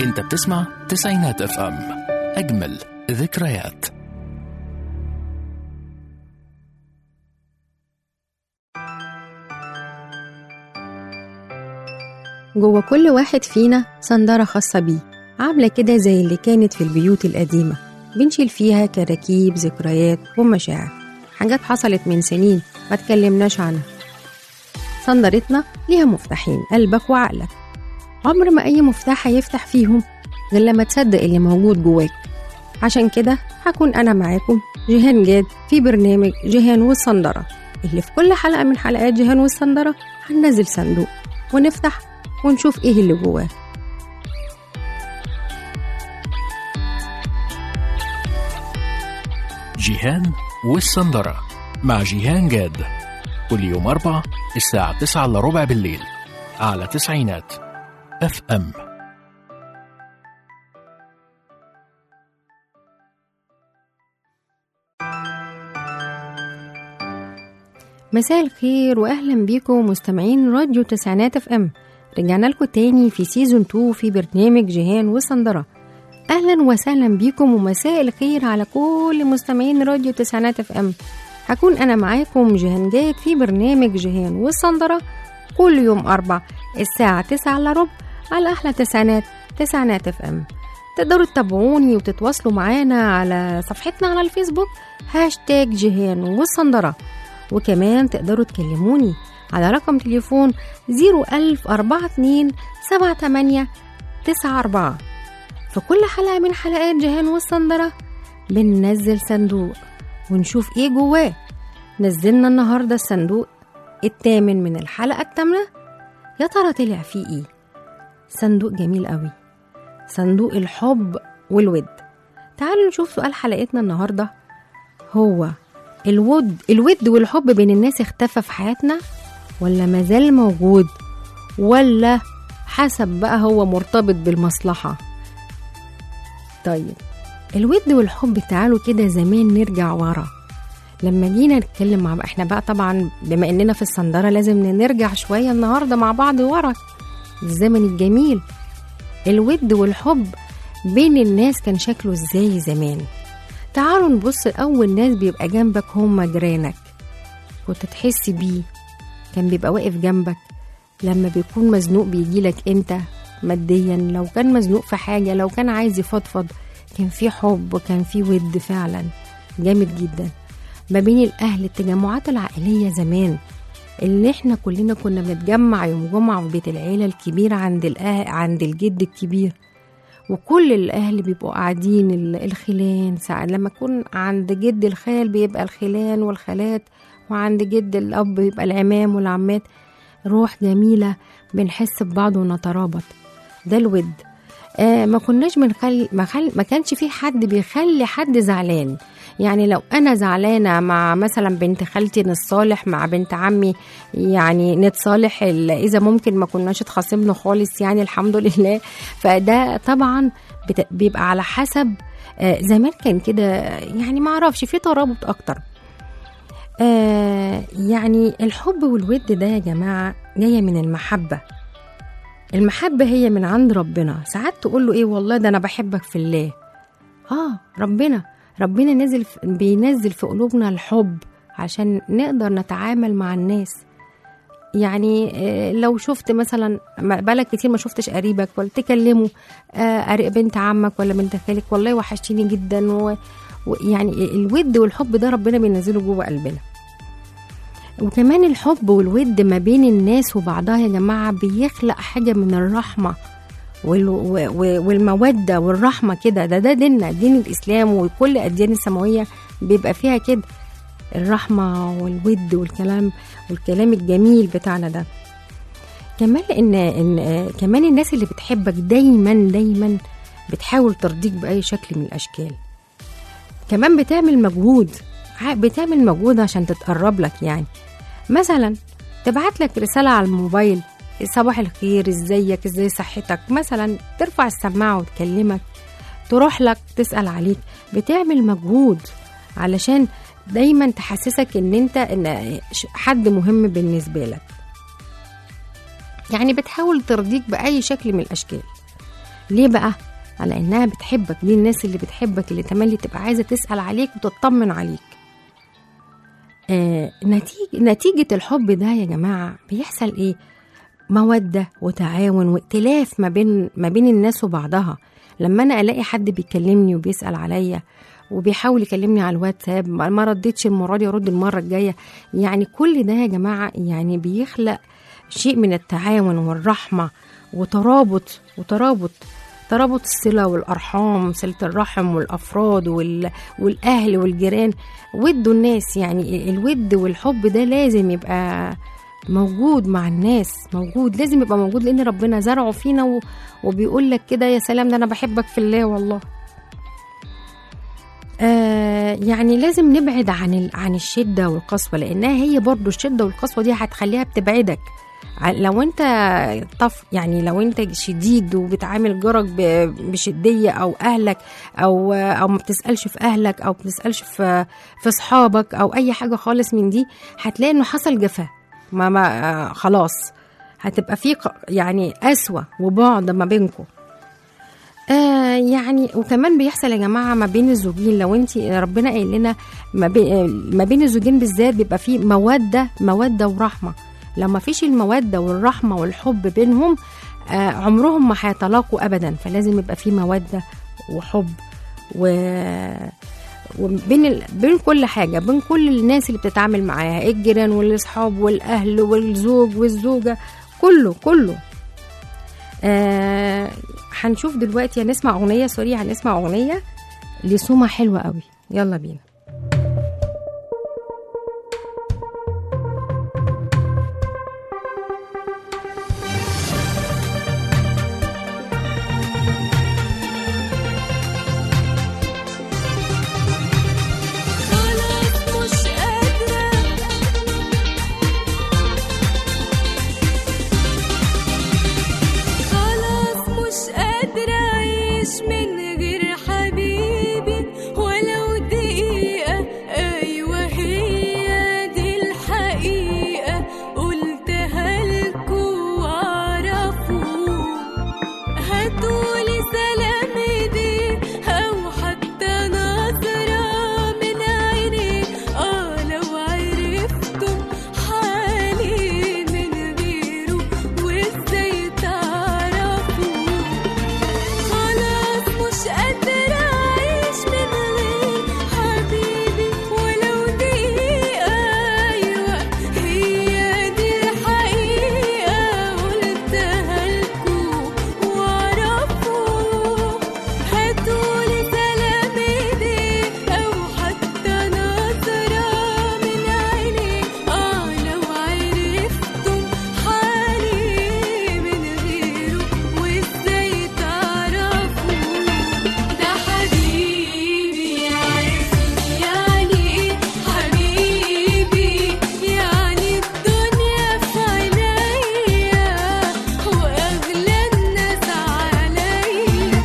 انت بتسمع تسعينات اف ام اجمل ذكريات جوه كل واحد فينا صندارة خاصة بيه عاملة كده زي اللي كانت في البيوت القديمة بنشيل فيها كراكيب ذكريات ومشاعر حاجات حصلت من سنين ما تكلمناش عنها صندرتنا ليها مفتاحين قلبك وعقلك عمر ما أي مفتاح هيفتح فيهم غير لما تصدق اللي موجود جواك عشان كده هكون أنا معاكم جيهان جاد في برنامج جيهان والصندرة اللي في كل حلقة من حلقات جيهان والصندرة هننزل صندوق ونفتح ونشوف ايه اللي جواه جيهان والسندرة مع جيهان جاد كل يوم أربع الساعة تسعة إلا ربع بالليل على تسعينات اف ام مساء الخير واهلا بيكم مستمعين راديو تسعينات اف ام رجعنا لكم تاني في سيزون 2 في برنامج جيهان وصندرة اهلا وسهلا بيكم ومساء الخير على كل مستمعين راديو تسعينات اف ام هكون انا معاكم جيهان جاد في برنامج جيهان والصندرة كل يوم اربع الساعة تسعة الا ربع على احلى تسعينات تسعينات اف ام تقدروا تتابعوني وتتواصلوا معانا على صفحتنا على الفيسبوك هاشتاج جيهان والصندرة وكمان تقدروا تكلموني على رقم تليفون 01042 78 94 في كل حلقة من حلقات جهان والصندرة بننزل صندوق ونشوف ايه جواه نزلنا النهاردة الصندوق التامن من الحلقة التامنة يا ترى طلع فيه ايه صندوق جميل قوي صندوق الحب والود تعالوا نشوف سؤال حلقتنا النهاردة هو الود الود والحب بين الناس اختفى في حياتنا ولا مازال موجود ولا حسب بقى هو مرتبط بالمصلحة طيب الود والحب تعالوا كده زمان نرجع ورا لما جينا نتكلم مع احنا بقى طبعا بما اننا في الصندرة لازم نرجع شوية النهاردة مع بعض ورا الزمن الجميل الود والحب بين الناس كان شكله ازاي زمان تعالوا نبص أول ناس بيبقى جنبك هما جيرانك كنت تحس بيه كان بيبقى واقف جنبك لما بيكون مزنوق بيجيلك انت ماديا لو كان مزنوق في حاجة لو كان عايز يفضفض كان في حب وكان في ود فعلا جامد جدا ما بين الأهل التجمعات العائلية زمان اللي احنا كلنا كنا بنتجمع يوم جمعة في بيت العيلة الكبير عند الأهل عند الجد الكبير وكل الاهل بيبقوا قاعدين الخلان ساعات لما يكون عند جد الخال بيبقى الخلان والخالات وعند جد الاب بيبقى العمام والعمات روح جميله بنحس ببعض ونترابط ده الود آه ما كناش بنخلي ما, خل... ما كانش في حد بيخلي حد زعلان يعني لو انا زعلانه مع مثلا بنت خالتي نتصالح مع بنت عمي يعني نتصالح اذا ممكن ما كناش اتخاصمنا خالص يعني الحمد لله فده طبعا بت... بيبقى على حسب آه زمان كان كده يعني ما اعرفش في ترابط اكتر آه يعني الحب والود ده يا جماعه جايه من المحبه المحبه هي من عند ربنا ساعات تقول له ايه والله ده انا بحبك في الله اه ربنا ربنا نزل بينزل في قلوبنا الحب عشان نقدر نتعامل مع الناس يعني لو شفت مثلا بالك كتير ما شفتش قريبك ولا تكلمه بنت عمك ولا بنت خالك والله وحشتيني جدا ويعني الود والحب ده ربنا بينزله جوه قلبنا وكمان الحب والود ما بين الناس وبعضها يا جماعة بيخلق حاجة من الرحمة والمودة والرحمة كده ده ده ديننا دين الإسلام وكل الأديان السماوية بيبقى فيها كده الرحمة والود والكلام والكلام الجميل بتاعنا ده كمان إن, إن كمان الناس اللي بتحبك دايما دايما بتحاول ترضيك بأي شكل من الأشكال كمان بتعمل مجهود بتعمل مجهود عشان تتقرب لك يعني مثلا تبعت لك رسالة على الموبايل صباح الخير ازيك ازاي صحتك مثلا ترفع السماعة وتكلمك تروح لك تسأل عليك بتعمل مجهود علشان دايما تحسسك ان انت ان حد مهم بالنسبة لك يعني بتحاول ترضيك بأي شكل من الأشكال ليه بقى على انها بتحبك دي الناس اللي بتحبك اللي تملي تبقى عايزه تسال عليك وتطمن عليك آه نتيجة, نتيجة الحب ده يا جماعة بيحصل ايه مودة وتعاون وائتلاف ما بين ما بين الناس وبعضها لما انا الاقي حد بيكلمني وبيسأل عليا وبيحاول يكلمني على الواتساب ما ما ردتش المرة دي ارد المرة الجاية يعني كل ده يا جماعة يعني بيخلق شيء من التعاون والرحمة وترابط وترابط ترابط الصلة والأرحام صلة الرحم والأفراد وال... والأهل والجيران ودوا الناس يعني الود والحب ده لازم يبقى موجود مع الناس موجود لازم يبقى موجود لأن ربنا زرعه فينا و... وبيقول لك كده يا سلام ده أنا بحبك في الله والله آه يعني لازم نبعد عن ال... عن الشدة والقسوة لأنها هي برضو الشدة والقسوة دي هتخليها بتبعدك ع- لو انت طف يعني لو انت شديد وبتعامل جارك ب- بشديه او اهلك او او ما بتسالش في اهلك او ما بتسالش في في اصحابك او اي حاجه خالص من دي هتلاقي انه حصل جفاء ما ما آه، خلاص هتبقى في ق- يعني قسوه وبعد ما بينكم آه يعني وكمان بيحصل يا جماعه ما بين الزوجين لو انت ربنا قايل لنا ما, بي ما بين الزوجين بالذات بيبقى في موده موده ورحمه لما فيش الموده والرحمه والحب بينهم آه عمرهم ما هيتلاقوا ابدا فلازم يبقى في موده وحب و وبين ال... بين كل حاجه بين كل الناس اللي بتتعامل معاها الجيران والاصحاب والاهل والزوج والزوجه كله كله آه هنشوف دلوقتي هنسمع اغنيه سوري هنسمع اغنيه لسومه حلوه قوي يلا بينا خلاص مش قادرة خلاص مش قادرة أعيش من غير حبيبي ولو دقيقة أيوة هي دي الحقيقة قلتها لكوا واعرفوا هاتولي سلام ايديه او حتى نظرة من عينيه اه لو عرفتم حالي من غيره وازاي تعرفوا خلاص مش قادرة أعيش من غير حبيبي ولو دقيقة أيوة هي دي الحقيقة قلتها لكوا واعرفوا هاتولي سلام ايديه أو حتى نظرة من عينيه اه لو عرفتم حالي من غيره وازاي تعرفوا ده حبيبي عرفني يعني ايه حبيبي يعني الدنيا في عينيا واغلى الناس عليا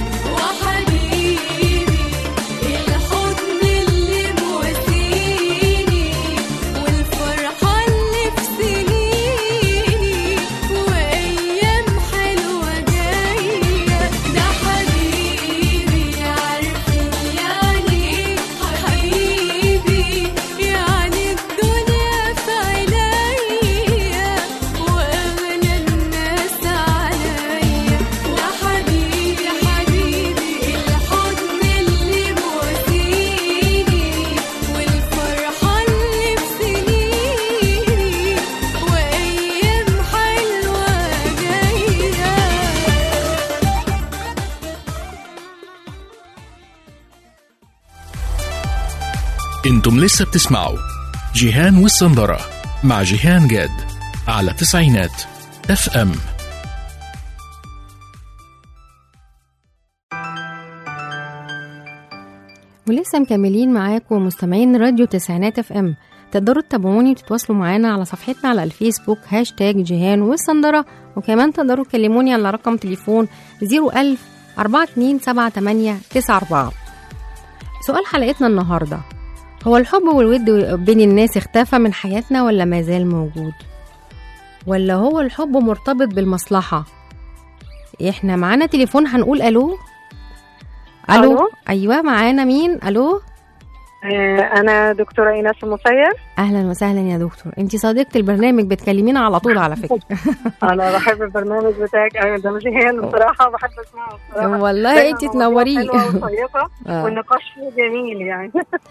وحبيبي الحضن اللي مواسيني والفرحة اللي في سنيني وأيام حلوة جاية ده حبيبي عارفني يعني إيه حبيبي يعني الدنيا في عينيا وأغلى الناس عليا وحبيبي حبيبي الحضن اللي مواسيني والفرحة اللي في سنيني وأيام حلوة جاية انتم لسه بتسمعوا جيهان والسندرة مع جيهان جاد على تسعينات اف ام ولسه مكملين معاكم مستمعين راديو تسعينات اف ام تقدروا تتابعوني وتتواصلوا معانا على صفحتنا على الفيسبوك هاشتاج جيهان والسندرة وكمان تقدروا تكلموني على رقم تليفون 01000 4278 سؤال حلقتنا النهاردة هو الحب والود بين الناس اختفى من حياتنا ولا ما زال موجود ولا هو الحب مرتبط بالمصلحة احنا معانا تليفون هنقول الو الو ألو؟ ايوه معانا مين الو آه، أنا دكتورة إيناس المسير اهلا وسهلا يا دكتور انت صديقه البرنامج بتكلمينا على طول على فكره أنا بحب البرنامج بتاعك أيوة ده مجيهان بصراحة بحب أسمعه بصراحة والله دايماً انت مواضيع تنوريه حلوة وشيقة آه. والنقاش فيه جميل يعني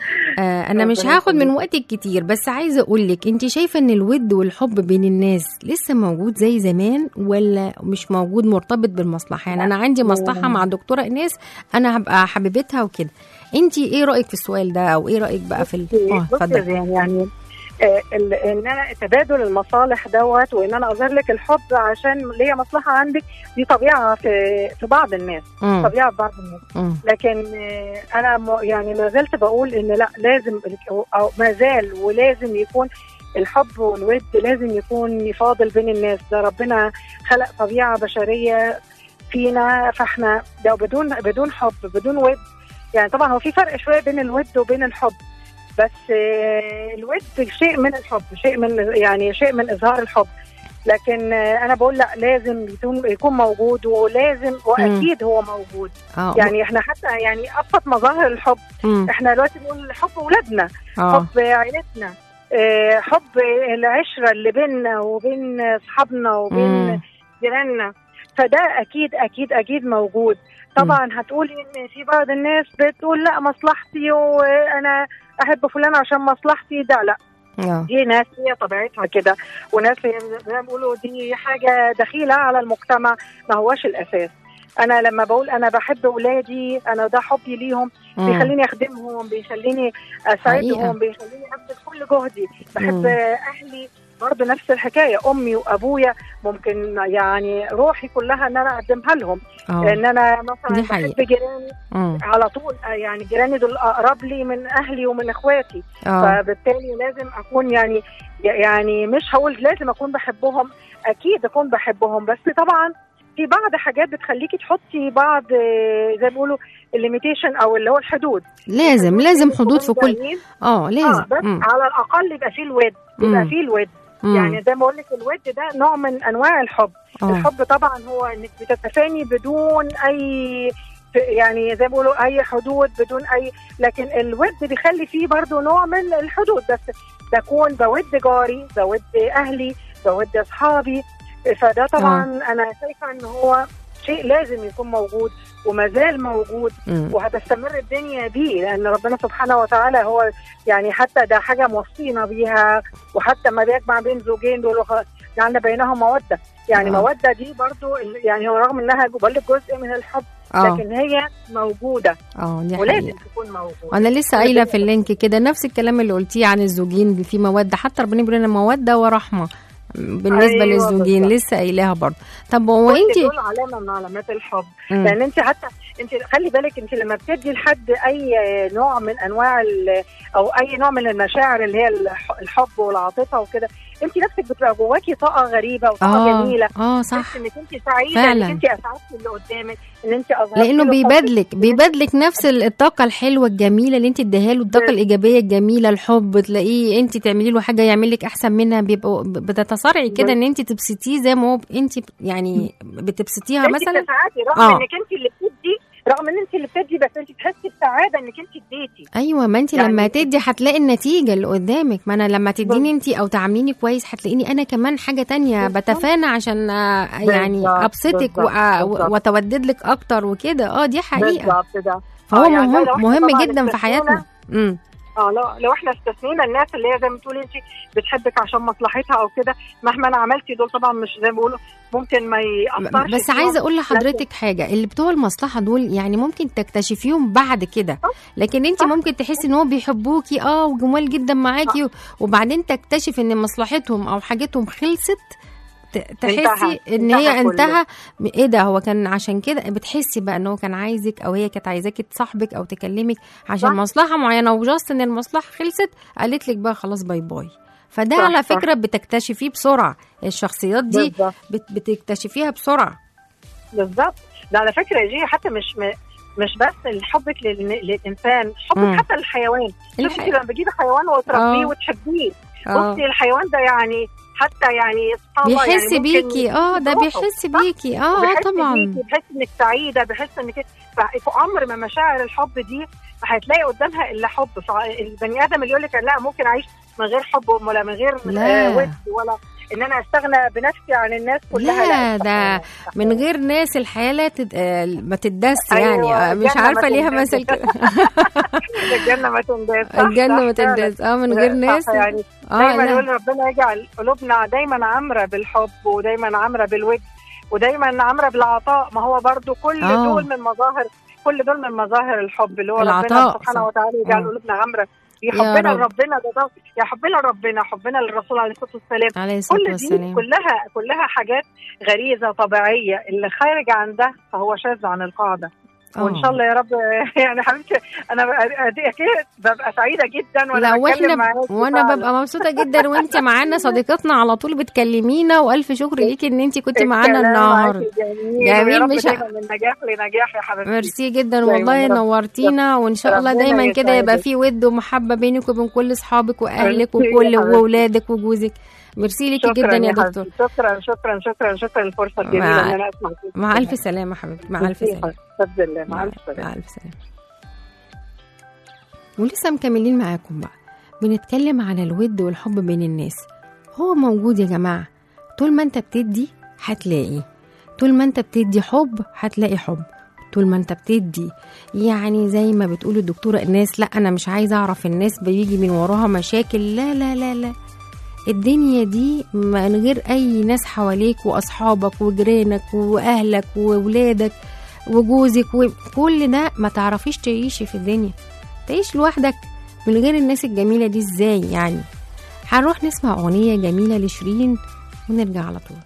آه انا مش ربنا هاخد من يخليك. وقتك كتير بس عايزه اقول لك انت شايفه ان الود والحب بين الناس لسه موجود زي زمان ولا مش موجود مرتبط بالمصلحه يعني انا عندي مصلحه مع الدكتوره ايناس انا هبقى حبيبتها وكده انت ايه رايك في السؤال ده او ايه رايك بقى في ال... اه بصي يا اتفضلي زين يعني آه، ال- ان انا تبادل المصالح دوت وان انا اظهر لك الحب عشان ليا مصلحه عندك دي طبيعه في في بعض الناس مم، طبيعه في بعض الناس مم، لكن آه، انا م- يعني ما زلت بقول ان لا لازم او ما زال ولازم يكون الحب والود لازم يكون يفاضل بين الناس ده ربنا خلق طبيعه بشريه فينا فاحنا لو بدون بدون حب بدون ود يعني طبعا هو في فرق شويه بين الود وبين الحب بس آه، الود شيء من الحب شيء من يعني شيء من اظهار الحب لكن آه، انا بقول لا لازم يكون يكون موجود ولازم واكيد هو موجود اه يعني احنا حتى يعني ابسط مظاهر الحب مم، احنا دلوقتي بنقول حب اولادنا اه حب عائلتنا آه، حب العشره اللي بيننا وبين اصحابنا وبين مم، جيراننا فده اكيد اكيد اكيد موجود طبعا هتقولي ان في بعض الناس بتقول لا مصلحتي وانا احب فلان عشان مصلحتي ده لا اه دي ناس هي طبيعتها كده وناس هي زي ما بيقولوا دي حاجه دخيله على المجتمع ما هوش الاساس انا لما بقول انا بحب اولادي انا ده حبي ليهم مم، بيخليني اخدمهم بيخليني حقيقة. اساعدهم بيخليني ابذل كل جهدي بحب مم. اهلي برضه نفس الحكايه امي وابويا ممكن يعني روحي كلها ان انا اقدمها لهم اه ان انا مثلا دي بحب حقيقة. جيراني مم، على طول يعني جيراني دول اقرب لي من اهلي ومن اخواتي اه فبالتالي لازم اكون يعني يعني مش هقول لازم اكون بحبهم اكيد اكون بحبهم بس طبعا في بعض حاجات بتخليكي تحطي بعض آه، زي ما بيقولوا الليميتيشن او اللي هو الحدود لازم لازم حدود في كل بعيد. اه اه لازم بس مم، على الاقل يبقى فيه الود يبقى مم. فيه الود مم، يعني زي ما بقول لك الود ده نوع من انواع الحب اه الحب طبعا هو انك بتتفاني بدون اي يعني زي ما بيقولوا اي حدود بدون اي لكن الود بيخلي فيه برضو نوع من الحدود بس بكون بود جاري بود اهلي بود اصحابي فده طبعا انا شايفه ان هو شيء لازم يكون موجود وما زال موجود مم. وهتستمر الدنيا بيه لان ربنا سبحانه وتعالى هو يعني حتى ده حاجه موصينا بيها وحتى ما بيجمع بين زوجين دول وخ- جعلنا بينهم موده يعني آه. موده دي برضو ال- يعني هو رغم انها بقول لك جزء من الحب اه لكن هي موجوده اه دي ولازم حقيقة تكون موجوده وانا لسه قايله في اللينك كده نفس الكلام اللي قلتيه عن الزوجين اللي فيه موده حتى ربنا بيقول لنا موده ورحمه بالنسبه أيوة للزوجين بالظبط. لسه قايلاها برضه طب هو كل انت دول علامه من علامات الحب لان انت حتى انت خلي بالك انت لما بتدي لحد اي نوع من انواع ال- او اي نوع من المشاعر اللي هي الح- الحب والعاطفه وكده انت نفسك بتبقى جواكي طاقه غريبه وطاقه اه جميله اه تحسي صح انك انت سعيده فعلا. انك انت اسعدتي اللي قدامك ان انت اظهرتي لانه له حبك. بيبادلك بيبادلك نفس ال- الطاقه الحلوه الجميله اللي انت اديها له الطاقه بس. الايجابيه الجميله الحب تلاقيه انت تعملي له حاجه يعمل لك احسن منها بيبقوا ب- بتتصارعي كده بس. ان انت تبسطيه زي ما هو ب- انت يعني بتبسطيها انت مثلا بتسعدي رغم آه. انك انت اللي بتدي رغم ان انت اللي بتدي بس انت تحسي بسعاده انك انت اديتي ايوه ما انت يعني- لما تدي هتلاقي النتيجه اللي قدامك ما انا لما تديني انت او تعامليني كويس هتلاقيني انا كمان حاجه تانية بالظبط. بتفانى عشان آه، يعني بالظبط، ابسطك بالظبط، وأ- بالظبط. واتودد لك اكتر وكده اه دي حقيقه بالظبط ده فهو آه، يعني مهم لو إحنا مهم طبعاً جدا في استثنينا- حياتنا امم اه لو لو احنا استثنينا الناس اللي هي زي ما تقولي انت بتحبك عشان مصلحتها او كده مهما انا عملتي دول طبعا مش زي ما بيقولوا ممكن ما ياثرش بس فيهم. عايزه اقول لحضرتك حاجه اللي بتوع المصلحه دول يعني ممكن تكتشفيهم بعد كده لكن انت صح. ممكن تحسي ان هو بيحبوكي اه وجمال جدا معاكي وبعدين تكتشف ان مصلحتهم او حاجتهم خلصت ت- تحسي انتهى. ان انتهى هي كله. انتهى م- ايه ده هو كان عشان كده بتحسي بقى ان هو كان عايزك او هي كانت عايزاكي تصاحبك او تكلمك عشان صح. مصلحه معينه وجاست ان المصلحه خلصت قالت لك بقى خلاص باي باي فده صح، على صح. فكره بتكتشفيه بسرعه الشخصيات دي بالظبط بت- بتكتشفيها بسرعه بالظبط ده على فكره يا جي حتى مش م... مش بس حبك لل... للانسان حبك مم. حتى للحيوان شوفي الحقيقة. انت لما بتجيبي حيوان وتربيه آه. وتحبيه اه بصي الحيوان ده يعني حتى يعني سبحان الله بيحس يعني ممكن بيكي اه ده يروحوا. بيحس صح؟ بيكي اه اه بيحس طبعا بيكي، بيحس انك سعيده بيحس انك ف- في عمر ما مشاعر الحب دي هتلاقي قدامها الا حب فالبني ادم اللي يقول لك لا ممكن اعيش من غير حب ولا من غير لا. آه، ود ولا ان انا استغنى بنفسي عن الناس كلها لا، لا, ده من غير ناس الحياه لا تد... آه، ما تدس أيوة، يعني آه، مش الجنة عارفه ما ليها تنداس. مثل كده الجنه ما تنداس صح، الجنه صح، ما فعلا. تدس اه من غير صح، ناس يعني اه دايما لا. يقول ربنا يجعل قلوبنا دايما عامره بالحب ودايما عامره بالود ودايما عامره بالعطاء ما هو برضو كل آه. دول من مظاهر كل دول من مظاهر الحب اللي هو العطاء، ربنا سبحانه صح. وتعالى يجعل آه. قلوبنا عامره يا يحبنا رب. لربنا ده ده يا حبنا لربنا حبنا للرسول عليه الصلاه والسلام عليه الصلاه كل دي والسلام كلها كلها حاجات غريزه طبيعيه اللي خارج عن ده فهو شاذ عن القاعده وان آه. شاء الله يا رب يعني حبيبتي انا بقى- اكيد ببقى سعيده جدا وانا لا بتكلم واحنا معاكي وانا فعلاً. ببقى مبسوطه جدا وانت معانا صديقتنا على طول بتكلمينا والف شكر ليكي ان انت كنت معانا الكلام النهارده معاكي جميل, جميل، ويا رب مش ه- دايما من نجاح لنجاح يا حبيبتي ميرسي جدا دايماً والله رب- نورتينا وان شاء الله ربنا دايما كده يبقى يسعدك. في ود ومحبه بينك وبين كل اصحابك واهلك ميرسي يا وكل حبيبتي. واولادك وجوزك ميرسي ليكي شكرا جدا يا حبيبتي. دكتور شكرا شكرا شكرا شكرا الفرصه الجميله مع- ان انا اسمع فيك. مع الف سلامه حبيبتي مع الف ميرسي سلامه بفضل الله مع الف سلامه مع الف سلامه ولسه مكملين معاكم بقى بنتكلم عن الود والحب بين الناس هو موجود يا جماعه طول ما انت بتدي هتلاقي طول ما انت بتدي حب هتلاقي حب طول ما انت بتدي يعني زي ما بتقول الدكتوره الناس لا انا مش عايزه اعرف الناس بيجي من وراها مشاكل لا لا لا لا الدنيا دي من غير اي ناس حواليك واصحابك وجيرانك واهلك وولادك وجوزك وكل ده ما تعرفيش تعيشي في الدنيا تعيش لوحدك من غير الناس الجميلة دي ازاي يعني هنروح نسمع أغنية جميلة لشيرين ونرجع على طول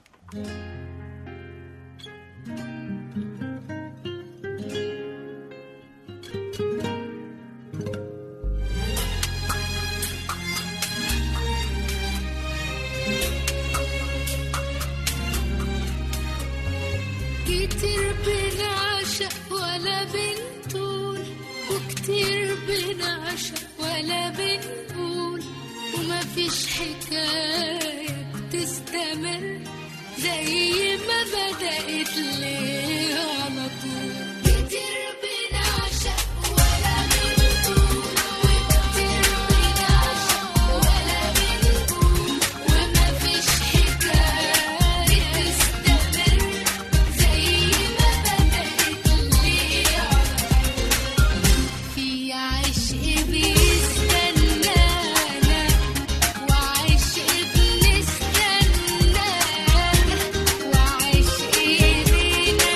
كتير بنعشق ولا بنطول وكتير بنعشق ولا بنقول وما فيش حكاية بتستمر زي ما بدأت ليه على طول كتير بنعشق ولا بنطول وكتير بنعشق ولا بنقول وما فيش حكاية تستمر زي ما بدأت ليه في عشق بيستنانا وعشق بنستنانا وعشق لينا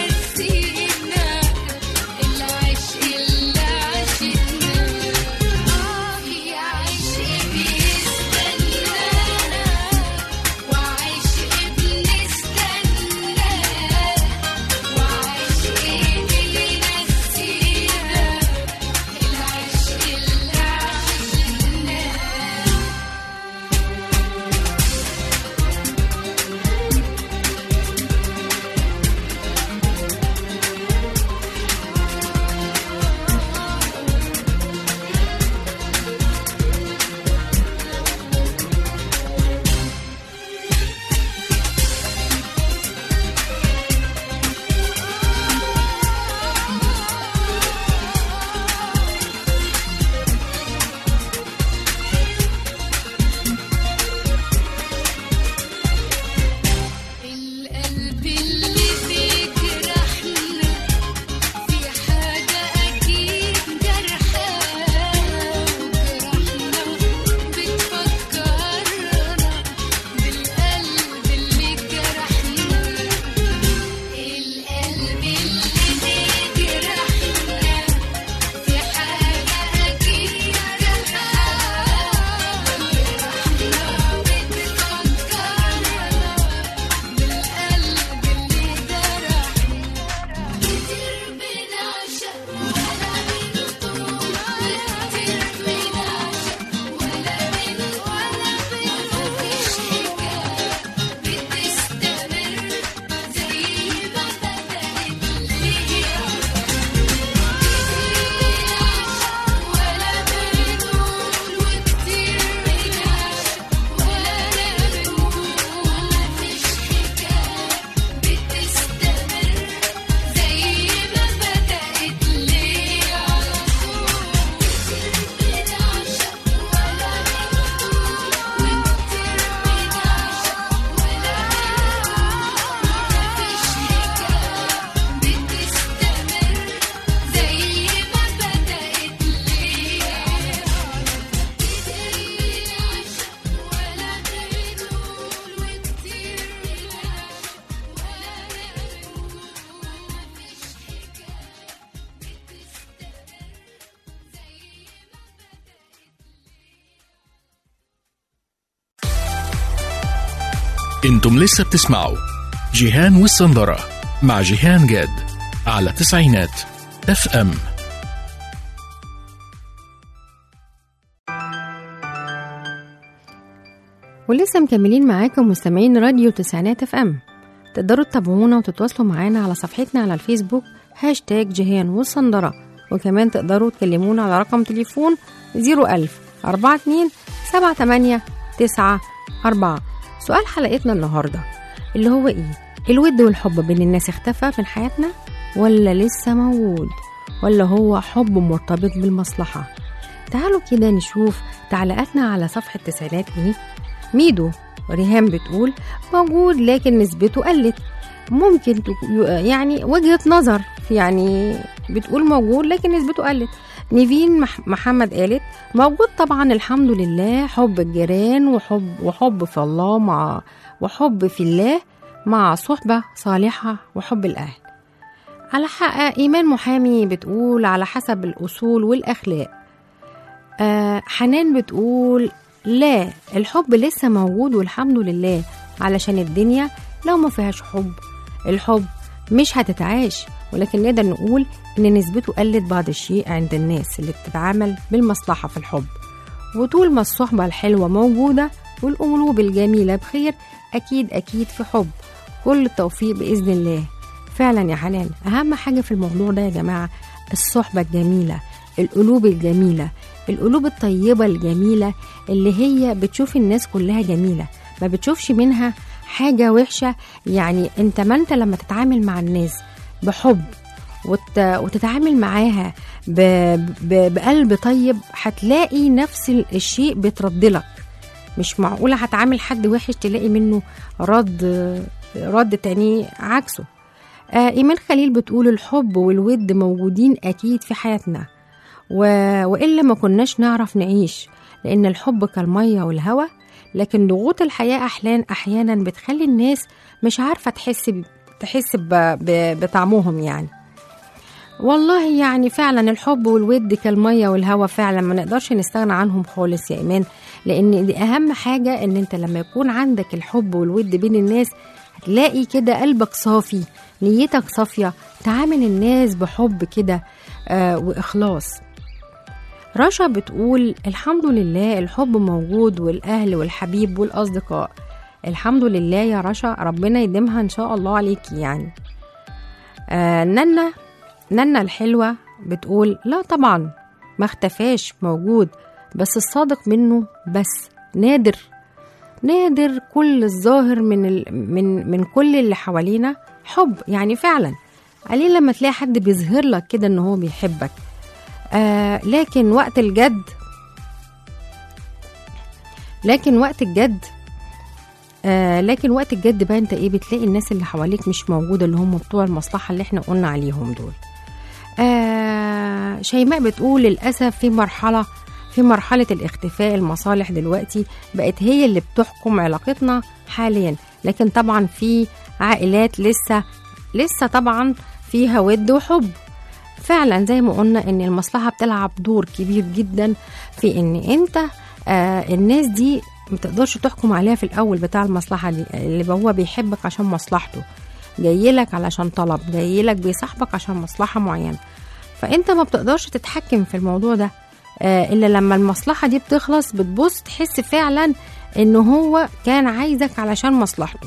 انتم لسه بتسمعوا جيهان والسندرة مع جيهان جاد على تسعينات اف ام ولسه مكملين معاكم مستمعين راديو تسعينات اف ام تقدروا تتابعونا وتتواصلوا معانا على صفحتنا على الفيسبوك هاشتاج جيهان والصندرة وكمان تقدروا تكلمونا على رقم تليفون 01000 42 78 9 4 سؤال حلقتنا النهاردة اللي هو ايه الود والحب بين الناس اختفى من حياتنا ولا لسه موجود ولا هو حب مرتبط بالمصلحة تعالوا كده نشوف تعليقاتنا على صفحة تسعينات ايه ميدو ريهام بتقول موجود لكن نسبته قلت ممكن تك- يعني وجهة نظر يعني بتقول موجود لكن نسبته قلت نيفين مح- محمد قالت موجود طبعا الحمد لله حب الجيران وحب وحب في الله مع وحب في الله مع صحبة صالحة وحب الأهل على حق إيمان محامي بتقول على حسب الأصول والأخلاق آه حنان بتقول لا الحب لسه موجود والحمد لله علشان الدنيا لو ما فيهاش حب الحب مش هتتعاش ولكن نقدر نقول ان نسبته قلت بعض الشيء عند الناس اللي بتتعامل بالمصلحة في الحب وطول ما الصحبة الحلوة موجودة والقلوب الجميلة بخير أكيد أكيد في حب كل التوفيق بإذن الله فعلا يا حنان أهم حاجة في الموضوع ده يا جماعة الصحبة الجميلة القلوب الجميلة القلوب الطيبة الجميلة اللي هي بتشوف الناس كلها جميلة ما بتشوفش منها حاجة وحشة يعني انت ما انت لما تتعامل مع الناس بحب وت... وتتعامل معاها ب... ب... بقلب طيب هتلاقي نفس ال- الشيء بيترد لك مش معقولة هتعامل حد وحش تلاقي منه رد رد تاني عكسه آه إيمان خليل بتقول الحب والود موجودين أكيد في حياتنا و... وإلا ما كناش نعرف نعيش لأن الحب كالمية والهوى لكن ضغوط الحياة أحيانا أحيانا بتخلي الناس مش عارفة تحس ب... تحس ب... ب... بطعمهم يعني والله يعني فعلا الحب والود كالمية والهوى فعلا ما نقدرش نستغنى عنهم خالص يا إيمان لأن دي أهم حاجة إن أنت لما يكون عندك الحب والود بين الناس هتلاقي كده قلبك صافي نيتك صافية تعامل الناس بحب كده آه وإخلاص رشا بتقول الحمد لله الحب موجود والأهل والحبيب والأصدقاء الحمد لله يا رشا ربنا يديمها إن شاء الله عليكي يعني آه ننا ننا الحلوة بتقول لا طبعا ما اختفاش موجود بس الصادق منه بس نادر نادر كل الظاهر من ال... من من كل اللي حوالينا حب يعني فعلا قليل لما تلاقي حد بيظهر لك كده ان هو بيحبك آه لكن وقت الجد لكن وقت الجد آه لكن وقت الجد بقى انت ايه بتلاقي الناس اللي حواليك مش موجوده اللي هم بتوع المصلحه اللي احنا قلنا عليهم دول آه شيماء بتقول للاسف في مرحله في مرحله الاختفاء المصالح دلوقتي بقت هي اللي بتحكم علاقتنا حاليا لكن طبعا في عائلات لسه لسه طبعا فيها ود وحب فعلا زي ما قلنا ان المصلحه بتلعب دور كبير جدا في ان انت آه الناس دي ما تقدرش تحكم عليها في الاول بتاع المصلحه دي اللي هو بيحبك عشان مصلحته جاي لك علشان طلب جاي لك بيصاحبك عشان مصلحه معينه فانت ما بتقدرش تتحكم في الموضوع ده آه الا لما المصلحه دي بتخلص بتبص تحس فعلا ان هو كان عايزك علشان مصلحته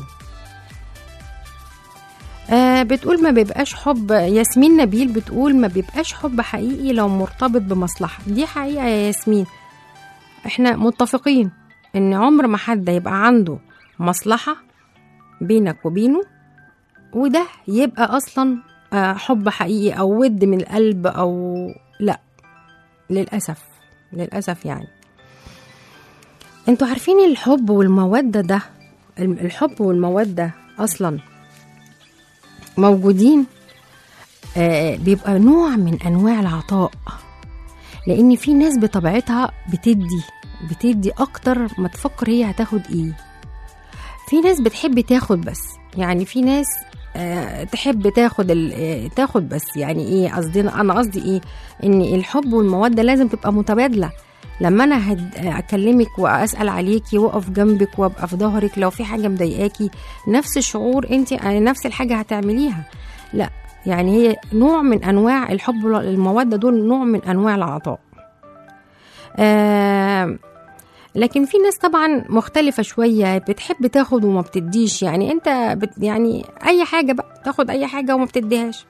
آه بتقول ما بيبقاش حب ياسمين نبيل بتقول ما بيبقاش حب حقيقي لو مرتبط بمصلحة دي حقيقة يا ياسمين احنا متفقين ان عمر ما حد يبقى عنده مصلحة بينك وبينه وده يبقى اصلا آه حب حقيقي او ود من القلب او لا للأسف للأسف يعني انتوا عارفين الحب والمودة ده الحب والمودة اصلا موجودين آه بيبقى نوع من انواع العطاء لان في ناس بطبيعتها بتدي بتدي اكتر ما تفكر هي هتاخد ايه في ناس بتحب تاخد بس يعني في ناس آه تحب تاخد آه تاخد بس يعني ايه قصدي انا قصدي ايه ان الحب والموده لازم تبقى متبادله لما انا هد... اكلمك واسال عليكي واقف جنبك وابقى في ظهرك لو في حاجه مضايقاكي نفس الشعور انت نفس الحاجه هتعمليها لا يعني هي نوع من انواع الحب والموده دول نوع من انواع العطاء آه لكن في ناس طبعا مختلفة شوية بتحب تاخد وما بتديش يعني انت بت يعني اي حاجة بقى تاخد اي حاجة وما بتديهاش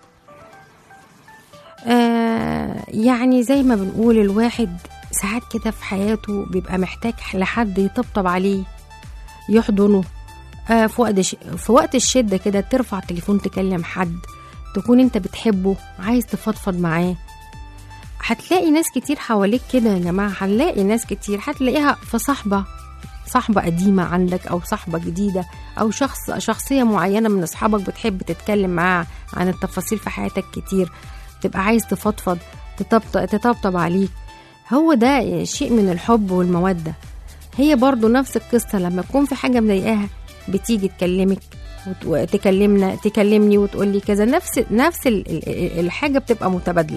آه يعني زي ما بنقول الواحد ساعات كده في حياته بيبقى محتاج لحد يطبطب عليه يحضنه آه في وقت ش... في وقت الشدة كده ترفع التليفون تكلم حد تكون انت بتحبه عايز تفضفض معاه هتلاقي ناس كتير حواليك كده يا جماعة هنلاقي ناس كتير هتلاقيها في صاحبة صاحبة قديمة عندك أو صاحبة جديدة أو شخص شخصية معينة من أصحابك بتحب تتكلم معاه عن التفاصيل في حياتك كتير تبقى عايز تفضفض تطبطب, تطبطب عليك هو ده شيء من الحب والمودة هي برضو نفس القصة لما تكون في حاجة مضايقاها بتيجي تكلمك وت- وتكلمنا تكلمني وتقول لي كذا نفس نفس ال- ال- الحاجة بتبقى متبادلة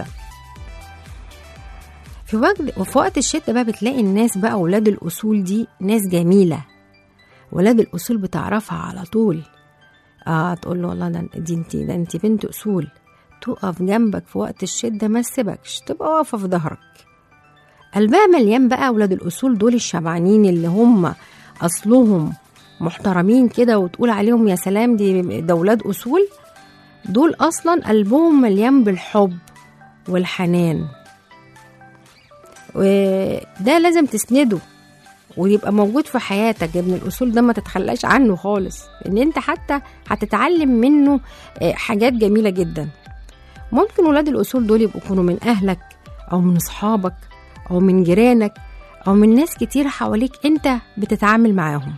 في وقت وفي وقت الشتاء بقى بتلاقي الناس بقى ولاد الأصول دي ناس جميلة ولاد الأصول بتعرفها على طول اه تقول له والله ده دي انت ده انت بنت أصول تقف جنبك في وقت الشدة ما تسيبكش تبقى واقفة في ظهرك قلبها مليان بقى ولاد الأصول دول الشبعانين اللي هم أصلهم محترمين كده وتقول عليهم يا سلام دي ده ولاد أصول دول أصلا قلبهم مليان بالحب والحنان وده لازم تسنده ويبقى موجود في حياتك ابن الاصول ده ما تتخلاش عنه خالص ان انت حتى هتتعلم منه آه، حاجات جميله جدا ممكن ولاد الاصول دول يبقوا يكونوا من اهلك او من اصحابك او من جيرانك او من ناس كتير حواليك انت بتتعامل معاهم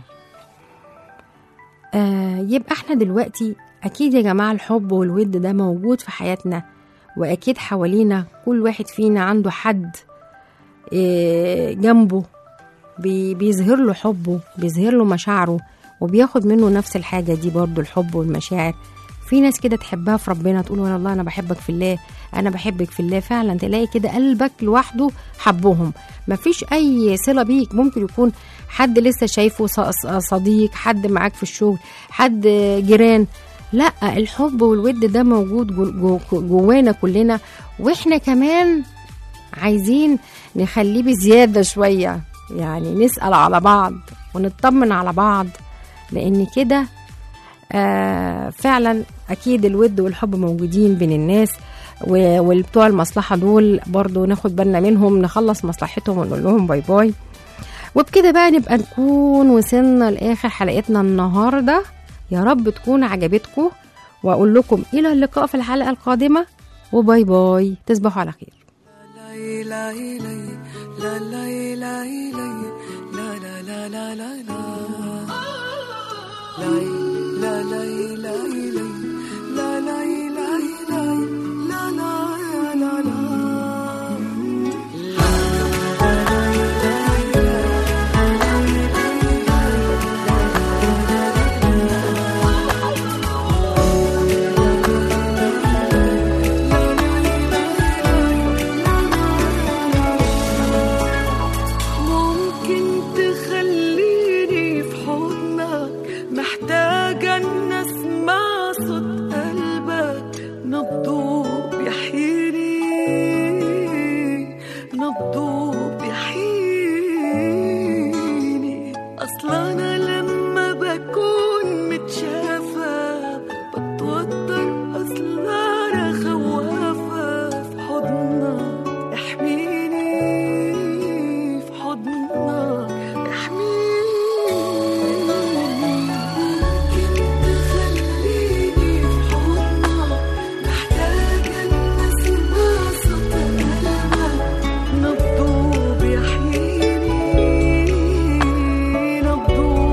آه يبقى احنا دلوقتي اكيد يا جماعه الحب والود ده موجود في حياتنا واكيد حوالينا كل واحد فينا عنده حد آه، جنبه بي- بيظهر له حبه بيظهر له مشاعره وبياخد منه نفس الحاجة دي برضو الحب والمشاعر في ناس كده تحبها في ربنا تقول والله أنا بحبك في الله أنا بحبك في الله فعلا تلاقي كده قلبك لوحده حبهم مفيش أي صلة بيك ممكن يكون حد لسه شايفه ص- ص- صديق حد معاك في الشغل حد جيران لا الحب والود ده موجود جو- جو- جوانا كلنا واحنا كمان عايزين نخليه بزيادة شوية يعني نسأل على بعض ونطمن على بعض لأن كده آه فعلا أكيد الود والحب موجودين بين الناس و- والبتوع المصلحة دول برضو ناخد بالنا منهم نخلص مصلحتهم ونقول لهم باي باي وبكده بقى نبقى نكون وصلنا لآخر حلقتنا النهاردة يا رب تكون عجبتكم وأقول لكم إلى اللقاء في الحلقة القادمة وباي باي تصبحوا على خير ممكن تخليني في حضنك محتاجة إن أسمع صوت قلبك نبضه بيحييني نبضه بيحييني أصلا أنا لما بكون متشافة بتوتر أصلا أنا خوافة في حضنك احميني في حضنك احميني ممكن تخليني في حضنك محتاجة إن أسمع صوت قلبك نبضه بيحييني نبضه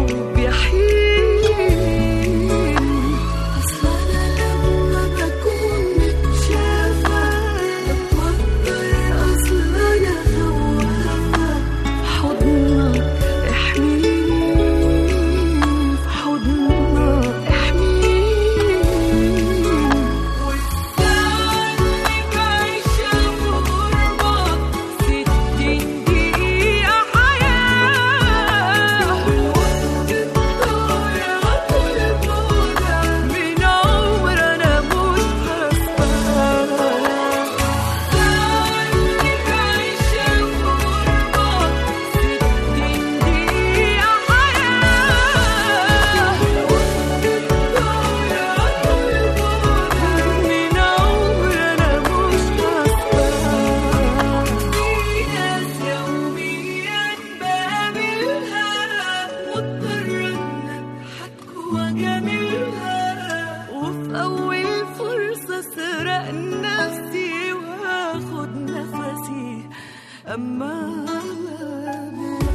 تعبان